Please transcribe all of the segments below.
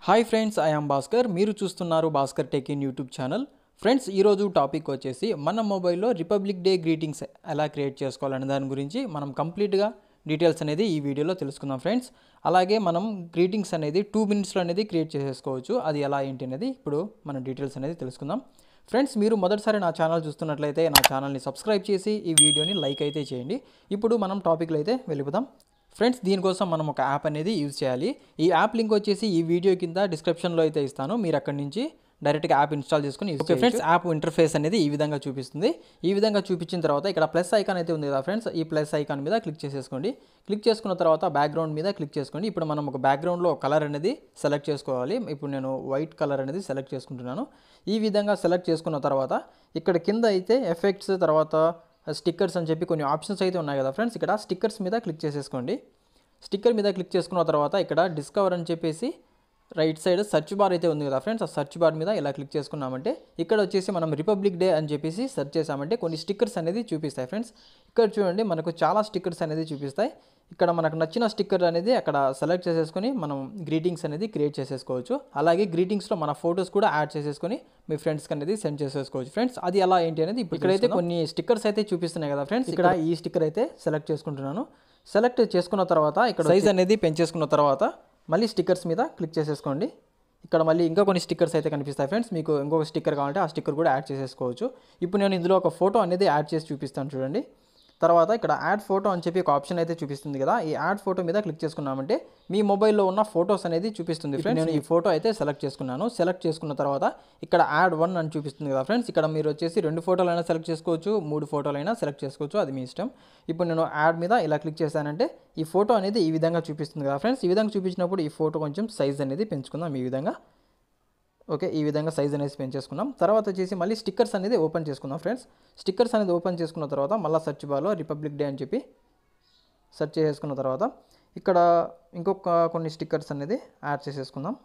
hi friends I'm Bhaskar మీరు చూస్తున్నారు Bhaskar tech in YouTube channel friends ఈరోజు టాపిక్ వచ్చేసి మన మొబైల్లో రిపబ్లిక్ డే గ్రీటింగ్స్ ఎలా క్రియేట్ చేసుకోవాలనే దాని గురించి మనం కంప్లీట్గా డీటెయిల్స్ అనేది ఈ వీడియోలో తెలుసుకుందాం ఫ్రెండ్స్ అలాగే మనం గ్రీటింగ్స్ అనేది టూ మినిట్స్లో అనేది క్రియేట్ చేసేసుకోవచ్చు అది ఎలా ఏంటి అనేది ఇప్పుడు మనం డీటెయిల్స్ అనేది తెలుసుకుందాం ఫ్రెండ్స్ మీరు మొదటిసారి నా ఛానల్ చూస్తున్నట్లయితే నా ఛానల్ని సబ్స్క్రైబ్ చేసి ఈ వీడియోని లైక్ అయితే చేయండి ఇప్పుడు మనం టాపిక్లో అయితే వెళ్ళిపోదాం ఫ్రెండ్స్ దీనికోసం మనం ఒక యాప్ అనేది యూజ్ చేయాలి ఈ యాప్ లింక్ వచ్చేసి ఈ వీడియో కింద డిస్క్రిప్షన్లో అయితే ఇస్తాను మీరు అక్కడి నుంచి డైరెక్ట్గా యాప్ ఇన్స్టాల్ చేసుకుని use okay friends app interface అనేది ఈ విధంగా చూపిస్తుంది ఈ విధంగా చూపించిన తర్వాత ఇక్కడ ప్లస్ ఐకాన్ అయితే ఉంది కదా ఫ్రెండ్స్ ఈ ప్లస్ ఐకాన్ మీద క్లిక్ చేసేసుకోండి క్లిక్ చేసుకున్న తర్వాత బ్యాక్గ్రౌండ్ మీద క్లిక్ చేసుకోండి ఇప్పుడు మనం ఒక బ్యాక్గ్రౌండ్లో కలర్ అనేది సెలెక్ట్ చేసుకోవాలి ఇప్పుడు నేను వైట్ కలర్ అనేది సెలెక్ట్ చేసుకుంటున్నాను ఈ విధంగా సెలెక్ట్ చేసుకున్న తర్వాత ఇక్కడ కింద అయితే ఎఫెక్ట్స్ తర్వాత స్టిక్కర్స్ అని చెప్పి కొన్ని ఆప్షన్స్ అయితే ఉన్నాయి కదా ఫ్రెండ్స్ ఇక్కడ స్టిక్కర్స్ మీద క్లిక్ చేసేసుకోండి స్టిక్కర్ మీద క్లిక్ చేసుకున్న తర్వాత ఇక్కడ డిస్కవర్ అని చెప్పేసి రైట్ సైడ్ సెర్చ్ బార్ అయితే ఉంది కదా ఫ్రెండ్స్ ఆ సెర్చ్ బార్ మీద ఇలా క్లిక్ చేసుకున్నామంటే ఇక్కడ వచ్చేసి మనం రిపబ్లిక్ డే అని చెప్పేసి సెర్చ్ చేసామంటే కొన్ని స్టిక్కర్స్ అనేది చూపిస్తాయి ఫ్రెండ్స్ ఇక్కడ చూడండి మనకు చాలా స్టిక్కర్స్ అనేది చూపిస్తాయి ఇక్కడ మనకు నచ్చిన స్టిక్కర్ అనేది అక్కడ సెలెక్ట్ చేసేసుకొని మనం గ్రీటింగ్స్ అనేది క్రియేట్ చేసేసుకోవచ్చు అలాగే గ్రీటింగ్స్లో మన ఫొటోస్ కూడా యాడ్ చేసేసుకొని మీ ఫ్రెండ్స్కి అనేది సెండ్ చేసేసుకోవచ్చు ఫ్రెండ్స్ అది ఎలా ఏంటి అనేది ఇప్పుడు ఇక్కడైతే కొన్ని స్టిక్కర్స్ అయితే చూపిస్తున్నాయి కదా ఫ్రెండ్స్ ఇక్కడ ఈ స్టిక్కర్ అయితే సెలెక్ట్ చేసుకుంటున్నాను సెలెక్ట్ చేసుకున్న తర్వాత ఇక్కడ సైజ్ అనేది పెంచేసుకున్న తర్వాత మళ్ళీ స్టిక్కర్స్ మీద క్లిక్ చేసేసుకోండి ఇక్కడ మళ్ళీ ఇంకా కొన్ని స్టిక్కర్స్ అయితే కనిపిస్తాయి ఫ్రెండ్స్ మీకు ఇంకొక స్టిక్కర్ కావాలంటే ఆ స్టిక్కర్ కూడా యాడ్ చేసేసుకోవచ్చు ఇప్పుడు నేను ఇందులో ఒక ఫోటో అనేది యాడ్ చేసి చూపిస్తాను చూడండి తర్వాత ఇక్కడ యాడ్ ఫోటో అని చెప్పి ఒక ఆప్షన్ అయితే చూపిస్తుంది కదా ఈ యాడ్ ఫోటో మీద క్లిక్ చేసుకున్నామంటే మీ మొబైల్లో ఉన్న ఫొటోస్ అనేది చూపిస్తుంది ఫ్రెండ్స్ నేను ఈ ఫోటో అయితే సెలెక్ట్ చేసుకున్నాను సెలెక్ట్ చేసుకున్న తర్వాత ఇక్కడ యాడ్ వన్ అని చూపిస్తుంది కదా ఫ్రెండ్స్ ఇక్కడ మీరు వచ్చేసి రెండు ఫోటోలు అయినా సెలెక్ట్ చేసుకోవచ్చు మూడు ఫోటోలు అయినా సెలెక్ట్ చేసుకోవచ్చు అది మీ ఇష్టం ఇప్పుడు నేను యాడ్ మీద ఇలా క్లిక్ చేశానంటే ఈ ఫోటో అనేది ఈ విధంగా చూపిస్తుంది కదా ఫ్రెండ్స్ ఈ విధంగా చూపించినప్పుడు ఈ ఫోటో కొంచెం సైజ్ అనేది పెంచుకుందాం ఈ విధంగా ఓకే ఈ విధంగా సైజ్ అనేది పెంచేసుకున్నాం తర్వాత వచ్చేసి మళ్ళీ స్టిక్కర్స్ అనేది ఓపెన్ చేసుకుందాం ఫ్రెండ్స్ స్టిక్కర్స్ అనేది ఓపెన్ చేసుకున్న తర్వాత మళ్ళీ సెర్చ్ బార్లో రిపబ్లిక్ డే అని చెప్పి సెర్చ్ చేసుకున్న తర్వాత ఇక్కడ ఇంకొక కొన్ని స్టిక్కర్స్ అనేది యాడ్ చేసేసుకుందాం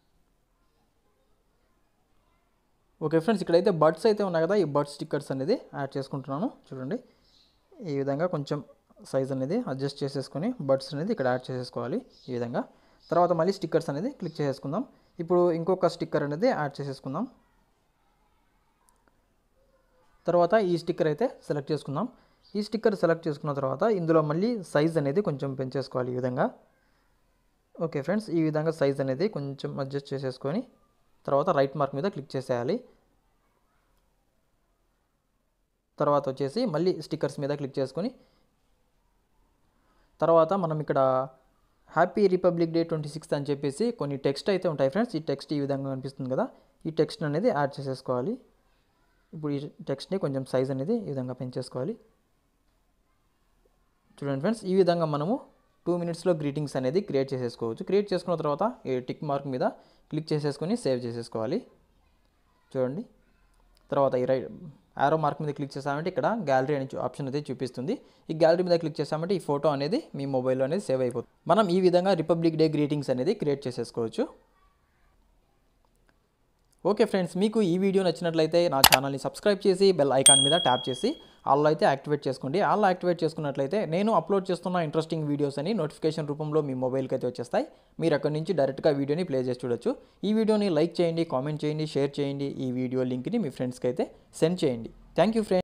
ఓకే ఫ్రెండ్స్ ఇక్కడైతే బర్డ్స్ అయితే ఉన్నాయి కదా ఈ బర్డ్ స్టిక్కర్స్ అనేది యాడ్ చేసుకుంటున్నాను చూడండి ఈ విధంగా కొంచెం సైజ్ అనేది అడ్జస్ట్ చేసేసుకొని బర్డ్స్ అనేది ఇక్కడ యాడ్ చేసేసుకోవాలి ఈ విధంగా తర్వాత మళ్ళీ స్టిక్కర్స్ అనేది క్లిక్ చేసేసుకుందాం ఇప్పుడు ఇంకొక స్టిక్కర్ అనేది యాడ్ చేసేసుకుందాం తర్వాత ఈ స్టిక్కర్ అయితే సెలెక్ట్ చేసుకుందాం ఈ స్టిక్కర్ సెలెక్ట్ చేసుకున్న తర్వాత ఇందులో మళ్ళీ సైజ్ అనేది కొంచెం పెంచేసుకోవాలి ఈ విధంగా ఓకే ఫ్రెండ్స్ ఈ విధంగా సైజ్ అనేది కొంచెం అడ్జస్ట్ చేసేసుకొని తర్వాత రైట్ మార్క్ మీద క్లిక్ చేసేయాలి తర్వాత వచ్చేసి మళ్ళీ స్టిక్కర్స్ మీద క్లిక్ చేసుకొని తర్వాత మనం ఇక్కడ happy republic day twenty sixth అని చెప్పేసి కొన్ని టెక్స్ట్ అయితే ఉంటాయి ఫ్రెండ్స్ ఈ టెక్స్ట్ ఈ విధంగా కనిపిస్తుంది కదా ఈ టెక్స్ట్ అనేది యాడ్ చేసేసుకోవాలి ఇప్పుడు ఈ టెక్స్ట్ని కొంచెం సైజ్ అనేది ఈ విధంగా పెంచేసుకోవాలి చూడండి ఫ్రెండ్స్ ఈ విధంగా మనము టూ మినిట్స్లో గ్రీటింగ్స్ అనేది క్రియేట్ చేసేసుకోవచ్చు క్రియేట్ చేసుకున్న తర్వాత ఈ టిక్ మార్క్ మీద క్లిక్ చేసేసుకొని సేవ్ చేసేసుకోవాలి చూడండి తర్వాత ఈ రైట్ ఆరో మార్క్ మీద క్లిక్ చేసామంటే ఇక్కడ గ్యాలరీ అనే ఆప్షన్ అయితే చూపిస్తుంది ఈ గ్యాలరీ మీద క్లిక్ చేసామంటే ఈ ఫోటో అనేది మీ మొబైల్లో అనేది సేవ్ అయిపోతుంది మనం ఈ విధంగా రిపబ్లిక్ డే గ్రీటింగ్స్ అనేది క్రియేట్ చేసేసుకోవచ్చు ఓకే ఫ్రెండ్స్ మీకు ఈ వీడియో నచ్చినట్లయితే నా ఛానల్ని సబ్స్క్రైబ్ చేసి బెల్ ఐకాన్ మీద ట్యాప్ చేసి ఆల్లో అయితే యాక్టివేట్ చేసుకోండి ఆల్లో యాక్టివేట్ చేసుకున్నట్లయితే నేను అప్లోడ్ చేస్తున్న ఇంట్రెస్టింగ్ వీడియోస్ అని నోటిఫికేషన్ రూపంలో మీ మొబైల్కి అయితే వచ్చేస్తాయి మీరు అక్కడి నుంచి డైరెక్ట్గా వీడియోని ప్లే చేసి చూడొచ్చు ఈ వీడియోని లైక్ చేయండి కామెంట్ చేయండి షేర్ చేయండి ఈ వీడియో లింక్ని మీ ఫ్రెండ్స్కి అయితే సెండ్ చేయండి థ్యాంక్ యూ ఫ్రెండ్స్